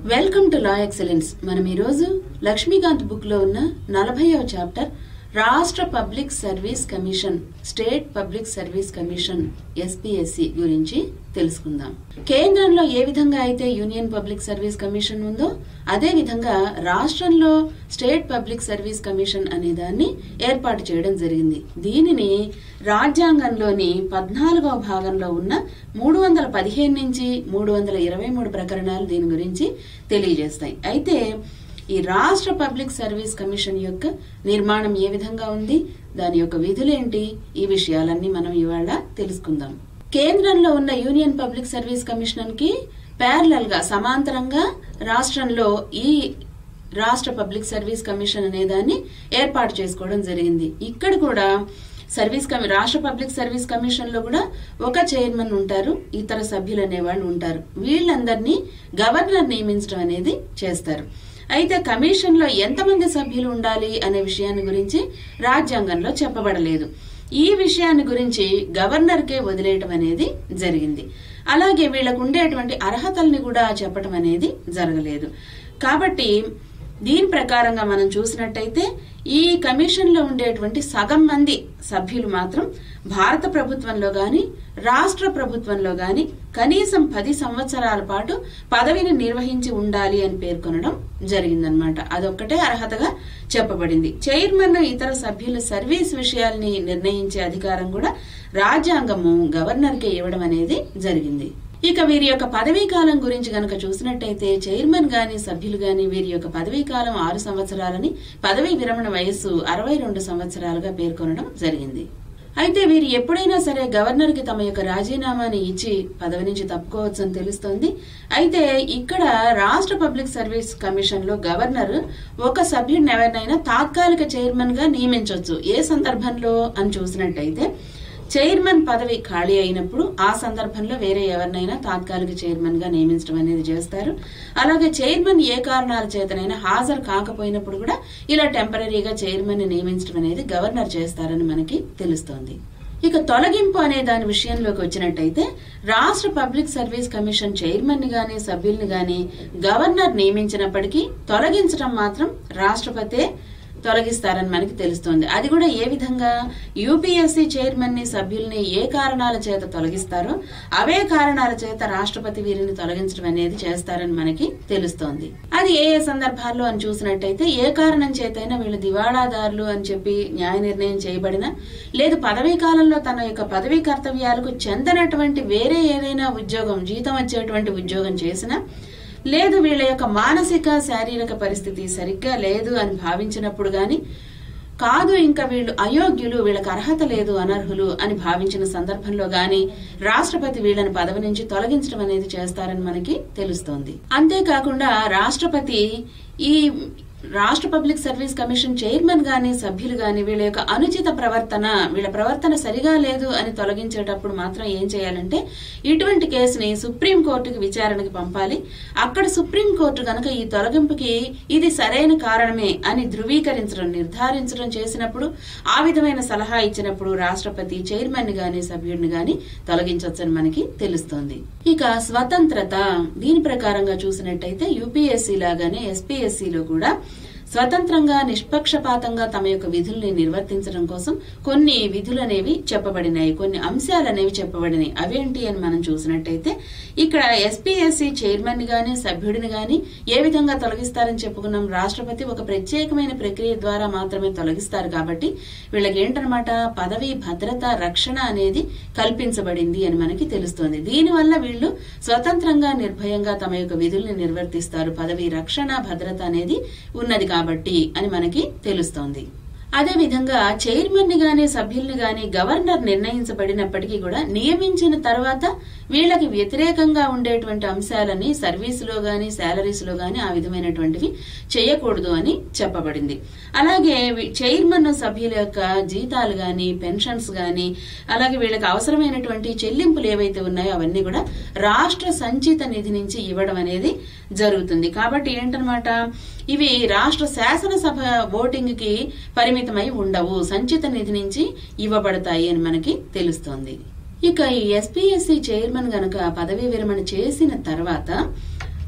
welcome to law excellence మనం ఈరోజు Lakshmikanth book లో ఉన్న నలభైవ చాప్టర్ రాష్ట్ర public service commission state public service commission SPSC గురించి తెలుసుకుందాం కేంద్రంలో ఏ విధంగా అయితే యూనియన్ పబ్లిక్ సర్వీస్ కమిషన్ ఉందో అదే విధంగా రాష్ట్రంలో స్టేట్ పబ్లిక్ సర్వీస్ కమిషన్ అనే దాన్ని ఏర్పాటు చేయడం జరిగింది దీనిని రాజ్యాంగంలోని పద్నాలుగవ భాగంలో ఉన్న మూడు వందల పదిహేను నుంచి మూడు వందల ఇరవై మూడు ప్రకరణాలు దీని గురించి తెలియజేస్తాయి అయితే ఈ రాష్ట్ర పబ్లిక్ సర్వీస్ కమిషన్ యొక్క నిర్మాణం ఏ విధంగా ఉంది దాని యొక్క విధులేంటి ఈ విషయాలన్నీ మనం ఇవాళ తెలుసుకుందాం కేంద్రంలో ఉన్న యూనియన్ పబ్లిక్ సర్వీస్ కమిషన్ కి ప్యారలల్ గా సమాంతరంగా రాష్ట్రంలో ఈ రాష్ట్ర పబ్లిక్ సర్వీస్ కమిషన్ అనే దాన్ని ఏర్పాటు చేసుకోవడం జరిగింది ఇక్కడ కూడా సర్వీస్ కమి రాష్ట్ర పబ్లిక్ సర్వీస్ కమిషన్ లో కూడా ఒక చైర్మన్ ఉంటారు ఇతర సభ్యులు అనేవాళ్ళు ఉంటారు వీళ్ళందరినీ గవర్నర్ నియమించడం అనేది చేస్తారు అయితే కమిషన్ లో ఎంతమంది సభ్యులు ఉండాలి అనే విషయాన్ని గురించి రాజ్యాంగంలో చెప్పబడలేదు ఈ విషయాన్ని గురించి గవర్నర్ కే వదిలేయటం అనేది జరిగింది అలాగే వీళ్ళకు ఉండేటువంటి అర్హతల్ని కూడా చెప్పటం అనేది జరగలేదు కాబట్టి దీని ప్రకారంగా మనం చూసినట్టయితే ఈ కమిషన్ లో ఉండేటువంటి సగం మంది సభ్యులు మాత్రం భారత ప్రభుత్వంలో గాని రాష్ట్ర ప్రభుత్వంలో గాని కనీసం పది సంవత్సరాల పాటు పదవిని నిర్వహించి ఉండాలి అని పేర్కొనడం జరిగిందనమాట అదొక్కటే అర్హతగా చెప్పబడింది చైర్మన్ ఇతర సభ్యుల సర్వీస్ విషయాల్ని నిర్ణయించే అధికారం కూడా రాజ్యాంగము గవర్నర్ కే ఇవ్వడం అనేది జరిగింది ఇక వీరి యొక్క పదవీ కాలం గురించి గనక చూసినట్టయితే చైర్మన్ గాని సభ్యులు గాని వీరి యొక్క పదవీ కాలం ఆరు సంవత్సరాలని పదవీ విరమణ వయస్సు అరవై రెండు సంవత్సరాలుగా పేర్కొనడం జరిగింది అయితే వీరు ఎప్పుడైనా సరే గవర్నర్ కి తమ యొక్క రాజీనామాని ఇచ్చి పదవి నుంచి తప్పుకోవచ్చని తెలుస్తోంది అయితే ఇక్కడ రాష్ట్ర పబ్లిక్ సర్వీస్ కమిషన్ లో గవర్నర్ ఒక సభ్యుడిని ఎవరినైనా తాత్కాలిక చైర్మన్ గా నియమించవచ్చు ఏ సందర్భంలో అని చూసినట్టయితే చైర్మన్ పదవి ఖాళీ అయినప్పుడు ఆ సందర్భంలో వేరే ఎవరినైనా తాత్కాలిక చైర్మన్ గా నియమించడం అనేది చేస్తారు అలాగే చైర్మన్ ఏ కారణాల చేతనైనా హాజరు కాకపోయినప్పుడు కూడా ఇలా టెంపరీగా చైర్మన్ ని నియమించడం అనేది గవర్నర్ చేస్తారని మనకి తెలుస్తోంది ఇక తొలగింపు అనే దాని విషయంలోకి వచ్చినట్టయితే రాష్ట్ర పబ్లిక్ సర్వీస్ కమిషన్ చైర్మన్ ని గాని సభ్యుల్ని గాని గవర్నర్ నియమించినప్పటికీ తొలగించడం మాత్రం రాష్ట్రపతే తొలగిస్తారని మనకి తెలుస్తోంది అది కూడా ఏ విధంగా యూపీఎస్సీ చైర్మన్ ని సభ్యుల్ని ఏ కారణాల చేత తొలగిస్తారో అవే కారణాల చేత రాష్ట్రపతి వీరిని తొలగించడం అనేది చేస్తారని మనకి తెలుస్తోంది అది ఏ ఏ సందర్భాల్లో అని చూసినట్టయితే ఏ కారణం చేతైనా వీళ్ళు దివాళాదారులు అని చెప్పి న్యాయ నిర్ణయం చేయబడిన లేదు పదవీ కాలంలో తన యొక్క పదవీ కర్తవ్యాలకు చెందనటువంటి వేరే ఏదైనా ఉద్యోగం జీతం వచ్చేటువంటి ఉద్యోగం చేసినా లేదు వీళ్ళ యొక్క మానసిక శారీరక పరిస్థితి సరిగ్గా లేదు అని భావించినప్పుడు గాని కాదు ఇంకా వీళ్ళు అయోగ్యులు వీళ్ళకి అర్హత లేదు అనర్హులు అని భావించిన సందర్భంలో గాని రాష్ట్రపతి వీళ్ళని పదవి నుంచి తొలగించడం అనేది చేస్తారని మనకి తెలుస్తోంది అంతేకాకుండా రాష్ట్రపతి ఈ రాష్ట్ర పబ్లిక్ సర్వీస్ కమిషన్ చైర్మన్ గాని సభ్యులు గాని వీళ్ళ యొక్క అనుచిత ప్రవర్తన వీళ్ళ ప్రవర్తన సరిగా లేదు అని తొలగించేటప్పుడు మాత్రం ఏం చేయాలంటే ఇటువంటి కేసుని సుప్రీం కోర్టుకి విచారణకి పంపాలి అక్కడ సుప్రీం కోర్టు గనక ఈ తొలగింపుకి ఇది సరైన కారణమే అని ధృవీకరించడం నిర్ధారించడం చేసినప్పుడు ఆ విధమైన సలహా ఇచ్చినప్పుడు రాష్ట్రపతి చైర్మన్ గాని సభ్యుడిని గాని తొలగించవచ్చని మనకి తెలుస్తోంది ఇక స్వతంత్రత దీని ప్రకారంగా చూసినట్టయితే యూపీఎస్సీ లాగానే ఎస్పీఎస్సీలో కూడా స్వతంత్రంగా నిష్పక్షపాతంగా తమ యొక్క విధుల్ని నిర్వర్తించడం కోసం కొన్ని విధులు అనేవి చెప్పబడినాయి కొన్ని అంశాలు అనేవి చెప్పబడినాయి అవేంటి అని మనం చూసినట్టయితే ఇక్కడ ఎస్పీఎస్సీ చైర్మన్ గాని సభ్యుడిని గాని ఏ విధంగా తొలగిస్తారని చెప్పుకున్నాం రాష్ట్రపతి ఒక ప్రత్యేకమైన ప్రక్రియ ద్వారా మాత్రమే తొలగిస్తారు కాబట్టి వీళ్ళకి ఏంటనమాట పదవి భద్రత రక్షణ అనేది కల్పించబడింది అని మనకి తెలుస్తోంది దీనివల్ల వీళ్ళు స్వతంత్రంగా నిర్భయంగా తమ యొక్క విధుల్ని నిర్వర్తిస్తారు పదవి రక్షణ భద్రత అనేది ఉన్నది కాబట్టి అని మనకి తెలుస్తోంది అదే విధంగా చైర్మన్ ని గాని సభ్యుల్ని గాని గవర్నర్ నిర్ణయించబడినప్పటికీ కూడా నియమించిన తర్వాత వీళ్ళకి వ్యతిరేకంగా ఉండేటువంటి అంశాలని సర్వీసులో గాని శాలరీస్ లో గాని ఆ విధమైనటువంటివి చేయకూడదు అని చెప్పబడింది అలాగే చైర్మన్ సభ్యుల యొక్క జీతాలు గాని పెన్షన్స్ గాని అలాగే వీళ్ళకి అవసరమైనటువంటి చెల్లింపులు ఏవైతే ఉన్నాయో అవన్నీ కూడా రాష్ట్ర సంచిత నిధి నుంచి ఇవ్వడం అనేది జరుగుతుంది కాబట్టి ఏంటనమాట ఇవి రాష్ట్ర శాసనసభ ఓటింగ్ కి పరిమితమై ఉండవు సంచిత నిధి నుంచి ఇవ్వబడతాయి అని మనకి తెలుస్తోంది ఇక ఈ ఎస్పీఎస్సీ చైర్మన్ గనక పదవీ విరమణ చేసిన తర్వాత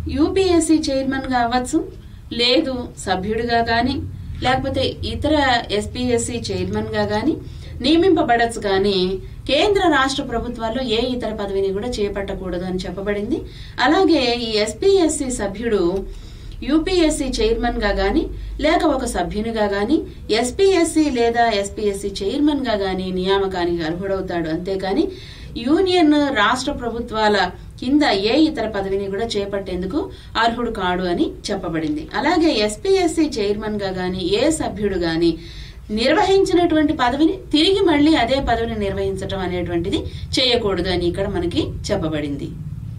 యూపీఎస్సీ చైర్మన్ గా అవ్వచ్చు లేదు సభ్యుడిగా గాని లేకపోతే ఇతర ఎస్పీఎస్సీ చైర్మన్ గా గాని నియమింపబడచ్చు గాని కేంద్ర రాష్ట్ర ప్రభుత్వాల్లో ఏ ఇతర పదవిని కూడా చేపట్టకూడదు అని చెప్పబడింది అలాగే ఈ ఎస్పీఎస్సీ సభ్యుడు యూపీఎస్సీ చైర్మన్ గా గాని లేక ఒక సభ్యునిగా గాని ఎస్పీఎస్సీ లేదా ఎస్పీఎస్సీ చైర్మన్ గా గాని నియామకానికి అర్హుడవుతాడు అంతేకాని యూనియన్ రాష్ట్ర ప్రభుత్వాల కింద ఏ ఇతర పదవిని కూడా చేపట్టేందుకు అర్హుడు కాడు అని చెప్పబడింది అలాగే ఎస్పీఎస్సీ చైర్మన్ గా గాని ఏ సభ్యుడు గాని నిర్వహించినటువంటి పదవిని తిరిగి మళ్ళీ అదే పదవిని నిర్వహించటం అనేటువంటిది చేయకూడదు అని ఇక్కడ మనకి చెప్పబడింది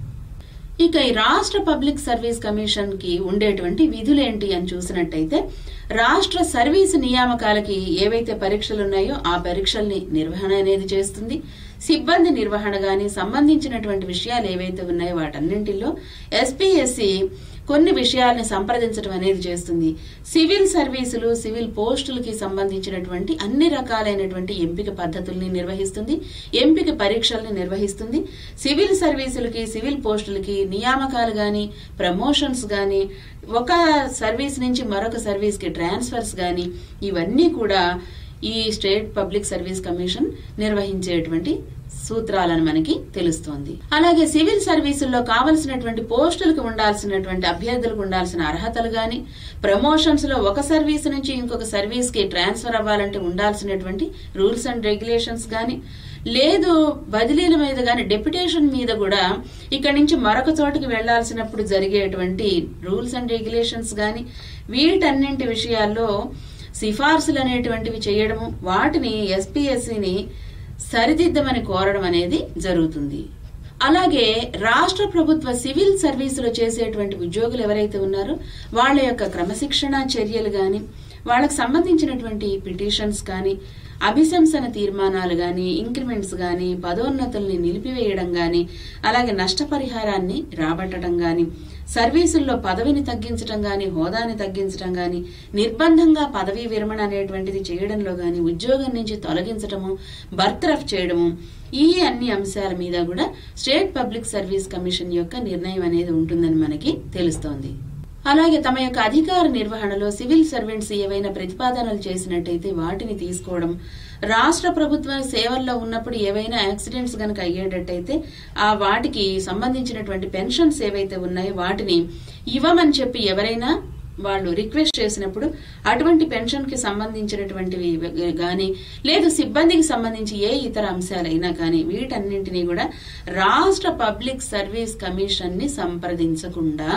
ఇక ఈ రాష్ట్ర పబ్లిక్ సర్వీస్ కమిషన్ కి ఉండేటువంటి విధులేంటి అని చూసినట్టయితే రాష్ట్ర సర్వీసు నియామకాలకి ఏవైతే పరీక్షలు ఉన్నాయో ఆ పరీక్షల్ని నిర్వహణ అనేది చేస్తుంది సిబ్బంది నిర్వహణ గాని సంబంధించినటువంటి విషయాలు ఏవైతే ఉన్నాయో వాటన్నింటిలో ఎస్పీఎస్సి కొన్ని విషయాల్ని సంప్రదించడం అనేది చేస్తుంది సివిల్ సర్వీసులు సివిల్ పోస్టులకి సంబంధించినటువంటి అన్ని రకాలైనటువంటి ఎంపిక పద్ధతుల్ని నిర్వహిస్తుంది ఎంపిక పరీక్షల్ని నిర్వహిస్తుంది సివిల్ సర్వీసులకి సివిల్ పోస్టులకి నియామకాలు గాని ప్రమోషన్స్ గాని ఒక సర్వీస్ నుంచి మరొక సర్వీస్ కి ట్రాన్స్ఫర్స్ గాని ఇవన్నీ కూడా ఈ స్టేట్ పబ్లిక్ సర్వీస్ కమిషన్ నిర్వహించేటువంటి సూత్రాలను మనకి తెలుస్తోంది అలాగే సివిల్ సర్వీసుల్లో కావలసినటువంటి పోస్టులకు ఉండాల్సినటువంటి అభ్యర్థులకు ఉండాల్సిన అర్హతలు గాని ప్రమోషన్స్ లో ఒక సర్వీస్ నుంచి ఇంకొక సర్వీస్ కి ట్రాన్స్ఫర్ అవ్వాలంటే ఉండాల్సినటువంటి రూల్స్ అండ్ రెగ్యులేషన్స్ గాని లేదు బదిలీల మీద గాని డెప్యుటేషన్ మీద కూడా ఇక్కడ నుంచి మరొక చోటుకి వెళ్లాల్సినప్పుడు జరిగేటువంటి రూల్స్ అండ్ రెగ్యులేషన్స్ గాని వీటన్నింటి విషయాల్లో సిఫార్సులు అనేటువంటివి చేయడము వాటిని ఎస్పీఎస్సిని సరిదిద్దమని కోరడం అనేది జరుగుతుంది అలాగే రాష్ట్ర ప్రభుత్వ సివిల్ సర్వీసులో చేసేటువంటి ఉద్యోగులు ఎవరైతే ఉన్నారో వాళ్ళ యొక్క క్రమశిక్షణ చర్యలు గాని వాళ్ళకి సంబంధించినటువంటి పిటిషన్స్ కానీ అభిశంసన తీర్మానాలు గాని ఇంక్రిమెంట్స్ గాని పదోన్నతుల్ని నిలిపివేయడం గాని అలాగే నష్టపరిహారాన్ని రాబట్టడం గాని సర్వీసుల్లో పదవిని తగ్గించడం గాని హోదాని తగ్గించడం గాని నిర్బంధంగా పదవీ విరమణ అనేటువంటిది చేయడంలో గాని ఉద్యోగం నుంచి తొలగించడము బర్తరఫ్ చేయడము ఈ అన్ని అంశాల మీద కూడా స్టేట్ పబ్లిక్ సర్వీస్ కమిషన్ యొక్క నిర్ణయం అనేది ఉంటుందని మనకి తెలుస్తోంది అలాగే తమ యొక్క అధికార నిర్వహణలో సివిల్ సర్వెంట్స్ ఏవైనా ప్రతిపాదనలు చేసినట్టయితే వాటిని తీసుకోవడం రాష్ట్ర ప్రభుత్వ సేవల్లో ఉన్నప్పుడు ఏవైనా యాక్సిడెంట్స్ గనక అయ్యేటట్టయితే ఆ వాటికి సంబంధించినటువంటి పెన్షన్స్ ఏవైతే ఉన్నాయో వాటిని ఇవ్వమని చెప్పి ఎవరైనా వాళ్ళు రిక్వెస్ట్ చేసినప్పుడు అటువంటి పెన్షన్ కి సంబంధించినటువంటివి గాని లేదు సిబ్బందికి సంబంధించి ఏ ఇతర అంశాలైనా కానీ వీటన్నింటినీ కూడా రాష్ట్ర పబ్లిక్ సర్వీస్ కమిషన్ ని సంప్రదించకుండా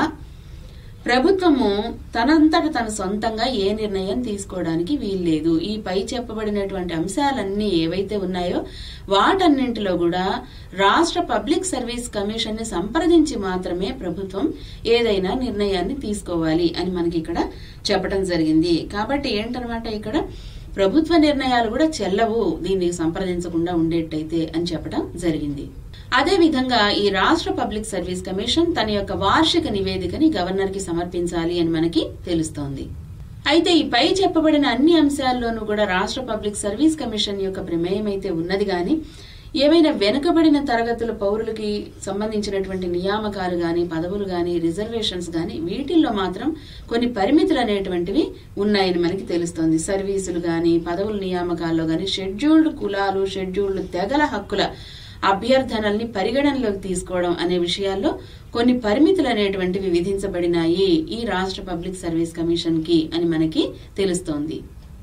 ప్రభుత్వము తనంతట తన సొంతంగా ఏ నిర్ణయం తీసుకోవడానికి వీల్లేదు ఈ పై చెప్పబడినటువంటి అంశాలన్నీ ఏవైతే ఉన్నాయో వాటన్నింటిలో కూడా రాష్ట్ర పబ్లిక్ సర్వీస్ కమిషన్ ని సంప్రదించి మాత్రమే ప్రభుత్వం ఏదైనా నిర్ణయాన్ని తీసుకోవాలి అని మనకి ఇక్కడ చెప్పడం జరిగింది కాబట్టి ఏంటనమాట ఇక్కడ ప్రభుత్వ నిర్ణయాలు కూడా చెల్లవు దీన్ని సంప్రదించకుండా ఉండేట్టయితే అని చెప్పడం జరిగింది అదే విధంగా ఈ రాష్ట్ర పబ్లిక్ సర్వీస్ కమిషన్ తన యొక్క వార్షిక నివేదికని గవర్నర్ కి సమర్పించాలి అని మనకి తెలుస్తోంది అయితే ఈ పై చెప్పబడిన అన్ని అంశాల్లోనూ కూడా రాష్ట్ర పబ్లిక్ సర్వీస్ కమిషన్ యొక్క ప్రమేయం అయితే ఉన్నది గాని ఏవైనా వెనుకబడిన తరగతుల పౌరులకి సంబంధించినటువంటి నియామకాలు గాని పదవులు గాని రిజర్వేషన్స్ గాని వీటిల్లో మాత్రం కొన్ని పరిమితులు అనేటువంటివి ఉన్నాయని మనకి తెలుస్తోంది సర్వీసులు గాని పదవుల నియామకాల్లో గాని షెడ్యూల్డ్ కులాలు షెడ్యూల్డ్ తెగల హక్కుల అభ్యర్థనల్ని పరిగణనలోకి తీసుకోవడం అనే విషయాల్లో కొన్ని పరిమితులు అనేటువంటివి విధించబడినాయి ఈ రాష్ట్ర పబ్లిక్ సర్వీస్ కమిషన్ కి అని మనకి తెలుస్తోంది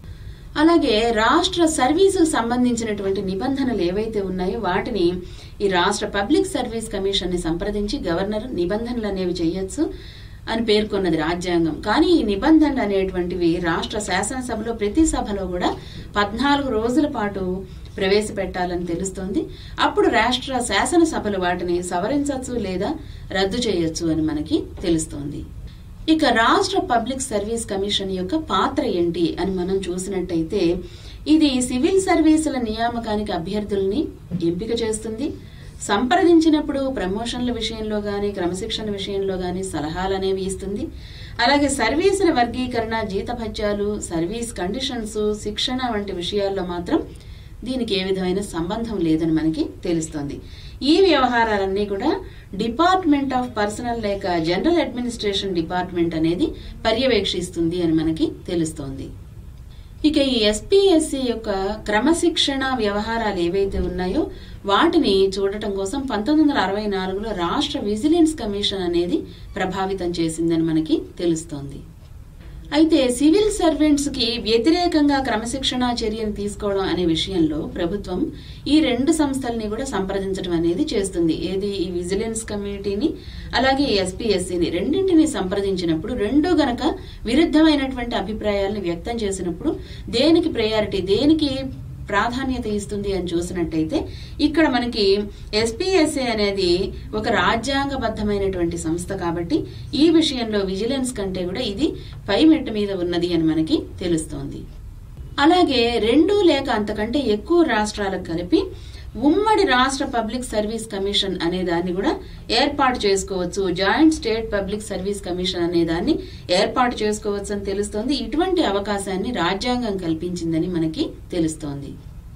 అలాగే రాష్ట్ర సర్వీసుకు సంబంధించినటువంటి నిబంధనలు ఏవైతే ఉన్నాయో వాటిని ఈ రాష్ట్ర పబ్లిక్ సర్వీస్ కమిషన్ ని సంప్రదించి గవర్నర్ నిబంధనలు అనేవి చేయొచ్చు అని పేర్కొన్నది రాజ్యాంగం కానీ ఈ నిబంధనలు అనేటువంటివి రాష్ట్ర శాసనసభలో ప్రతి సభలో కూడా పద్నాలుగు రోజుల పాటు ప్రవేశపెట్టాలని తెలుస్తోంది అప్పుడు రాష్ట్ర శాసనసభలు వాటిని సవరించవచ్చు లేదా రద్దు చేయొచ్చు అని మనకి తెలుస్తోంది ఇక రాష్ట్ర పబ్లిక్ సర్వీస్ కమిషన్ యొక్క పాత్ర ఏంటి అని మనం చూసినట్టయితే ఇది సివిల్ సర్వీసుల నియామకానికి అభ్యర్థుల్ని ఎంపిక చేస్తుంది సంప్రదించినప్పుడు ప్రమోషన్ల విషయంలో గాని క్రమశిక్షణ విషయంలో గాని సలహాలు అనేవి ఇస్తుంది అలాగే సర్వీసుల వర్గీకరణ జీతభత్యాలు సర్వీస్ కండిషన్స్ శిక్షణ వంటి విషయాల్లో మాత్రం దీనికి ఏ విధమైన సంబంధం లేదని మనకి తెలుస్తోంది ఈ వ్యవహారాలన్నీ కూడా డిపార్ట్మెంట్ ఆఫ్ పర్సనల్ లేక జనరల్ అడ్మినిస్ట్రేషన్ డిపార్ట్మెంట్ అనేది పర్యవేక్షిస్తుంది అని మనకి తెలుస్తోంది ఇక ఈ ఎస్పీఎస్సి యొక్క క్రమశిక్షణ వ్యవహారాలు ఏవైతే ఉన్నాయో వాటిని చూడటం కోసం పంతొమ్మిది వందల అరవై నాలుగులో రాష్ట్ర విజిలెన్స్ కమిషన్ అనేది ప్రభావితం చేసిందని మనకి తెలుస్తోంది అయితే సివిల్ సర్వెంట్స్ కి వ్యతిరేకంగా క్రమశిక్షణ చర్యను తీసుకోవడం అనే విషయంలో ప్రభుత్వం ఈ రెండు సంస్థల్ని కూడా సంప్రదించడం అనేది చేస్తుంది ఏది ఈ విజిలెన్స్ కమిటీని అలాగే ఎస్పీఎస్సీని రెండింటిని సంప్రదించినప్పుడు రెండు గనక విరుద్ధమైనటువంటి అభిప్రాయాలను వ్యక్తం చేసినప్పుడు దేనికి ప్రయారిటీ దేనికి ప్రాధాన్యత ఇస్తుంది అని చూసినట్టయితే ఇక్కడ మనకి ఎస్పీఎస్ఏ అనేది ఒక రాజ్యాంగబద్ధమైనటువంటి సంస్థ కాబట్టి ఈ విషయంలో విజిలెన్స్ కంటే కూడా ఇది పై మెట్టు మీద ఉన్నది అని మనకి తెలుస్తోంది అలాగే రెండు లేక అంతకంటే ఎక్కువ రాష్ట్రాలకు కలిపి ఉమ్మడి రాష్ట్ర పబ్లిక్ సర్వీస్ కమిషన్ అనే దాన్ని కూడా ఏర్పాటు చేసుకోవచ్చు joint state public service commission అనే దాన్ని ఏర్పాటు చేసుకోవచ్చు అని తెలుస్తోంది ఇటువంటి అవకాశాన్ని రాజ్యాంగం కల్పించిందని మనకి తెలుస్తోంది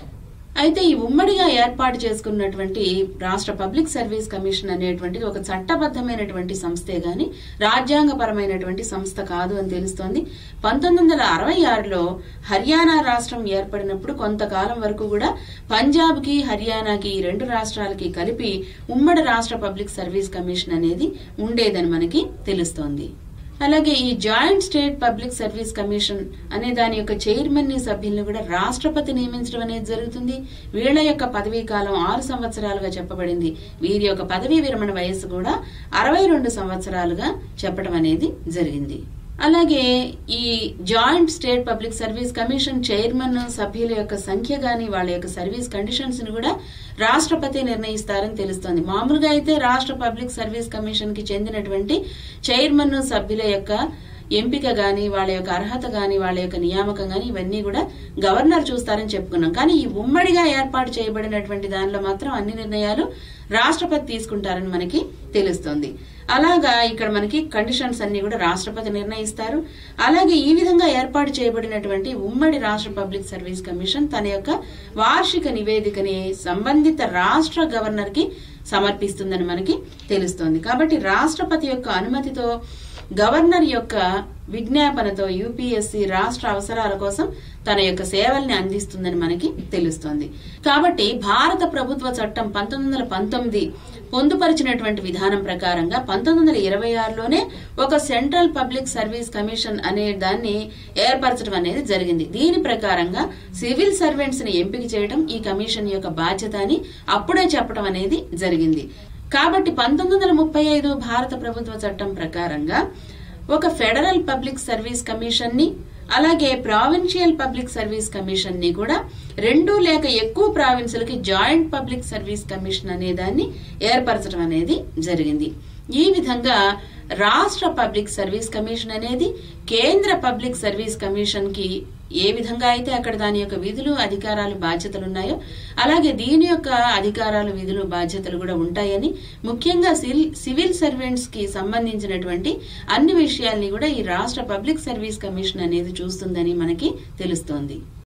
అయితే ఈ ఉమ్మడిగా ఏర్పాటు చేసుకున్నటువంటి రాష్ట్ర పబ్లిక్ సర్వీస్ కమిషన్ అనేటువంటిది ఒక చట్టబద్ధమైనటువంటి సంస్థే గాని రాజ్యాంగపరమైనటువంటి సంస్థ కాదు అని తెలుస్తోంది పంతొమ్మిది వందల అరవై ఆరులో హర్యానా రాష్ట్రం ఏర్పడినప్పుడు కొంతకాలం వరకు కూడా పంజాబ్ కి హర్యానాకి ఈ రెండు రాష్ట్రాలకి కలిపి ఉమ్మడి రాష్ట్ర పబ్లిక్ సర్వీస్ కమిషన్ అనేది ఉండేదని మనకి తెలుస్తోంది అలాగే ఈ joint state public service commission అనే దాని యొక్క చైర్మన్ ని సభ్యులను కూడా రాష్ట్రపతి నియమించడం అనేది జరుగుతుంది వీళ్ల యొక్క పదవీ కాలం ఆరు సంవత్సరాలుగా చెప్పబడింది వీరి యొక్క పదవీ విరమణ వయస్సు కూడా అరవై రెండు సంవత్సరాలుగా చెప్పడం అనేది జరిగింది అలాగే ఈ joint state public service commission chairman సభ్యుల యొక్క సంఖ్య గాని వాళ్ళ యొక్క సర్వీస్ కండిషన్స్ ని కూడా రాష్ట్రపతి నిర్ణయిస్తారని తెలుస్తోంది మామూలుగా అయితే రాష్ట్ర పబ్లిక్ సర్వీస్ కమిషన్ కి చెందినటువంటి చైర్మన్ సభ్యుల యొక్క ఎంపిక గాని వాళ్ళ యొక్క అర్హత గాని వాళ్ళ యొక్క నియామకం గాని ఇవన్నీ కూడా గవర్నర్ చూస్తారని చెప్పుకున్నాం కానీ ఈ ఉమ్మడిగా ఏర్పాటు చేయబడినటువంటి దానిలో మాత్రం అన్ని నిర్ణయాలు రాష్ట్రపతి తీసుకుంటారని మనకి తెలుస్తోంది అలాగా ఇక్కడ మనకి కండిషన్స్ అన్ని కూడా రాష్ట్రపతి నిర్ణయిస్తారు అలాగే ఈ విధంగా ఏర్పాటు చేయబడినటువంటి ఉమ్మడి రాష్ట్ర పబ్లిక్ సర్వీస్ కమిషన్ తన యొక్క వార్షిక నివేదికని సంబంధిత రాష్ట్ర గవర్నర్ కి సమర్పిస్తుందని మనకి తెలుస్తోంది కాబట్టి రాష్ట్రపతి యొక్క అనుమతితో గవర్నర్ యొక్క విజ్ఞాపనతో యూపీఎస్సీ రాష్ట్ర అవసరాల కోసం తన యొక్క సేవల్ని అందిస్తుందని మనకి తెలుస్తోంది కాబట్టి భారత ప్రభుత్వ చట్టం పంతొమ్మిది వందల పంతొమ్మిది పొందుపరిచినటువంటి విధానం ప్రకారంగా పంతొమ్మిది వందల ఇరవై ఆరులోనే ఒక సెంట్రల్ పబ్లిక్ సర్వీస్ కమిషన్ అనే దాన్ని ఏర్పరచడం అనేది జరిగింది దీని ప్రకారంగా సివిల్ సర్వెంట్స్ ని ఎంపిక చేయడం ఈ కమిషన్ యొక్క బాధ్యత అని అప్పుడే చెప్పడం అనేది జరిగింది కాబట్టి పంతొమ్మిది వందల ముప్పై ఐదు భారత ప్రభుత్వ చట్టం ప్రకారంగా ఒక ఫెడరల్ పబ్లిక్ సర్వీస్ కమిషన్ ని అలాగే ప్రావిన్షియల్ పబ్లిక్ సర్వీస్ కమిషన్ ని కూడా రెండు లేక ఎక్కువ ప్రావిన్సులకి జాయింట్ పబ్లిక్ సర్వీస్ కమిషన్ అనే దాన్ని ఏర్పరచడం అనేది జరిగింది ఈ విధంగా రాష్ట్ర పబ్లిక్ సర్వీస్ కమిషన్ అనేది కేంద్ర పబ్లిక్ సర్వీస్ కమిషన్ కి ఏ విధంగా అయితే అక్కడ దాని యొక్క విధులు అధికారాలు బాధ్యతలు ఉన్నాయో అలాగే దీని యొక్క అధికారాలు విధులు బాధ్యతలు కూడా ఉంటాయని ముఖ్యంగా సివిల్ సర్వెంట్స్ కి సంబంధించినటువంటి అన్ని విషయాల్ని కూడా ఈ రాష్ట్ర పబ్లిక్ సర్వీస్ కమిషన్ అనేది చూస్తుందని మనకి తెలుస్తోంది